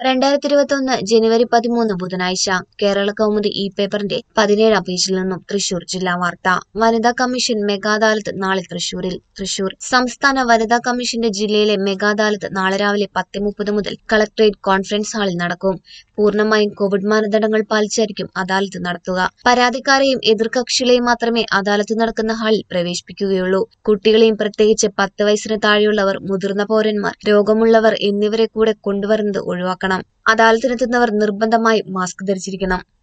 രണ്ടായിരത്തി ഇരുപത്തി ഒന്ന് ജനുവരി പതിമൂന്ന് ബുധനാഴ്ച കേരള കൗമുദി ഇ പേപ്പറിന്റെ പതിനേഴാം പേജിൽ നിന്നും തൃശൂർ ജില്ലാ വാർത്ത വനിതാ കമ്മീഷൻ മെഗാദാലത്ത് നാളെ തൃശൂരിൽ തൃശൂർ സംസ്ഥാന വനിതാ കമ്മീഷന്റെ ജില്ലയിലെ മെഗാദാലത്ത് നാളെ രാവിലെ പത്ത് മുപ്പത് മുതൽ കളക്ടറേറ്റ് കോൺഫറൻസ് ഹാളിൽ നടക്കും പൂർണ്ണമായും കോവിഡ് മാനദണ്ഡങ്ങൾ പാലിച്ചായിരിക്കും അദാലത്ത് നടത്തുക പരാതിക്കാരെയും എതിർകക്ഷികളെയും മാത്രമേ അദാലത്ത് നടക്കുന്ന ഹാളിൽ പ്രവേശിപ്പിക്കുകയുള്ളൂ കുട്ടികളെയും പ്രത്യേകിച്ച് പത്ത് വയസ്സിന് താഴെയുള്ളവർ മുതിർന്ന പൗരന്മാർ രോഗമുള്ളവർ എന്നിവരെ കൂടെ കൊണ്ടുവരുന്നത് ഒഴിവാക്കണം അദാലത്തിനെത്തുന്നവർ നിർബന്ധമായും മാസ്ക് ധരിച്ചിരിക്കണം